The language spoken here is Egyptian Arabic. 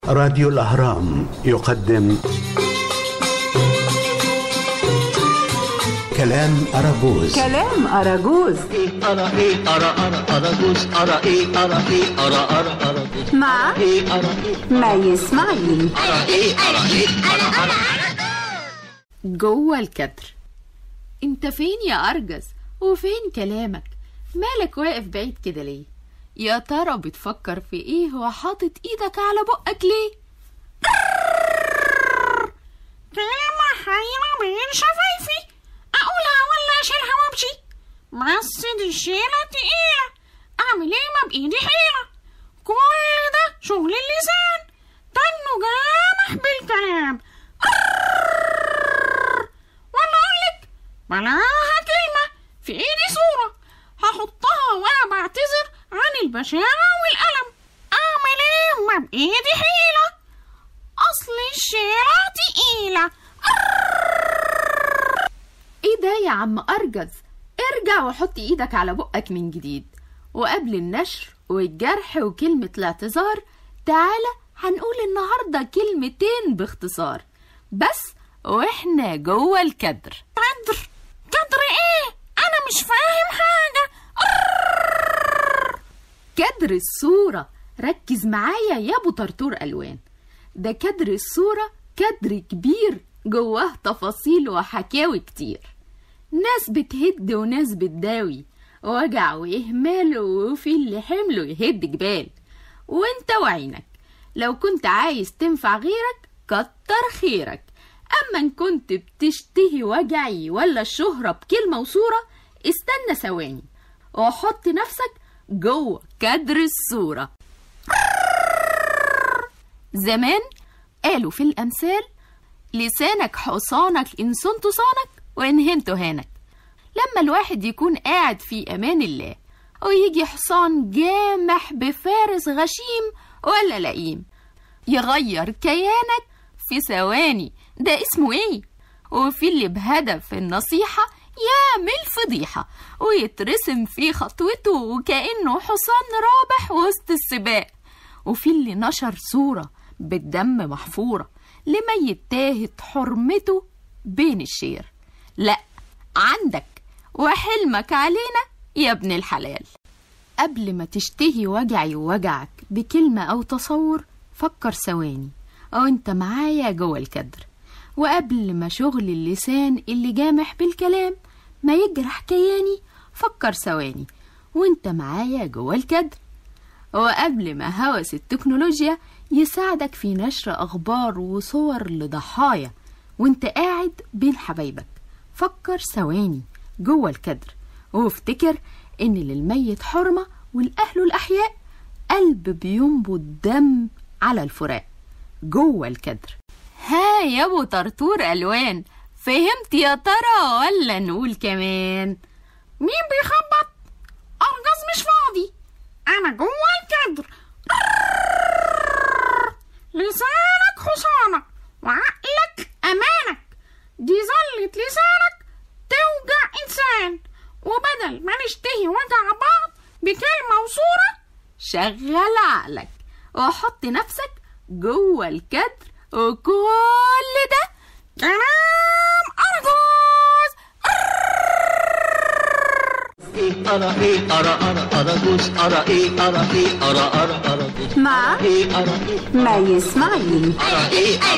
راديو الأهرام يقدم كلام أراجوز كلام أراجوز أرى إيه أرى أرى أراجوز أرى إيه أرى إيه أرى أرى أراجوز مع إيه أرى إيه مي إسماعيل أرى إيه أرى إيه أرى أرى جوه الكدر انت فين يا ارجز وفين كلامك مالك واقف بعيد كده ليه يا ترى بتفكر في ايه وحاطط ايدك على بقك ليه كلمة حيرة بين شفايفي أقولها ولا أشيلها وأمشي بس دي الشيلة تقيلة أعمل إيه ما بإيدي حيلة كل ده شغل اللسان تنه جامح بالكلام ولا أقولك بلاها كلمة في إيدي صورة هحطها وأنا بعتذر عن البشاعة والألم أعمل إيه ما بإيدي حيلة أصل الشيلة تقيلة ايه ده يا عم ارجز ارجع وحط ايدك على بقك من جديد وقبل النشر والجرح وكلمة الاعتذار تعالى هنقول النهاردة كلمتين باختصار بس واحنا جوه الكدر قدر قدر إيه أنا مش فاهم حاجة كدر الصورة ركز معايا يا ابو طرطور الوان ده كدر الصورة كدر كبير جواه تفاصيل وحكاوي كتير ناس بتهد وناس بتداوي وجع واهمال وفي اللي حمله يهد جبال وانت وعينك لو كنت عايز تنفع غيرك كتر خيرك اما ان كنت بتشتهي وجعي ولا الشهرة بكلمة وصورة استنى ثواني وحط نفسك جوه كدر الصورة زمان قالوا في الأمثال لسانك حصانك إن صنت صانك وإن هنت هانك لما الواحد يكون قاعد في أمان الله ويجي حصان جامح بفارس غشيم ولا لئيم يغير كيانك في ثواني ده اسمه ايه وفي اللي بهدف النصيحة يعمل فضيحة ويترسم في خطوته وكأنه حصان رابح وسط السباق وفي اللي نشر صورة بالدم محفورة لميت تاهت حرمته بين الشير لا عندك وحلمك علينا يا ابن الحلال قبل ما تشتهي وجعي ووجعك بكلمة أو تصور فكر ثواني أو أنت معايا جوه الكدر وقبل ما شغل اللسان اللي جامح بالكلام ما يجرح كياني فكر ثواني وانت معايا جوه الكدر وقبل ما هوس التكنولوجيا يساعدك في نشر أخبار وصور لضحايا وانت قاعد بين حبايبك فكر ثواني جوه الكدر وافتكر ان للميت حرمة والأهل الأحياء قلب بينبض دم على الفراق جوه الكدر ها يا ابو طرطور الوان فهمت يا ترى ولا نقول كمان مين بيخبط أرجز مش فاضي أنا جوه الكدر لسانك حصانك وعقلك أمانك دي زلة لسانك توجع إنسان وبدل ما نشتهي وجع بعض بكلمة وصورة شغل عقلك وحط نفسك جوه الكدر وكل ده كلام أرجوز إيه أرى إيه أرى أرى أراجوز أرى إيه أرى إيه أرى أرى أراجوز مع إيه أرى إيه مي إسماعيل أرى إيه أرى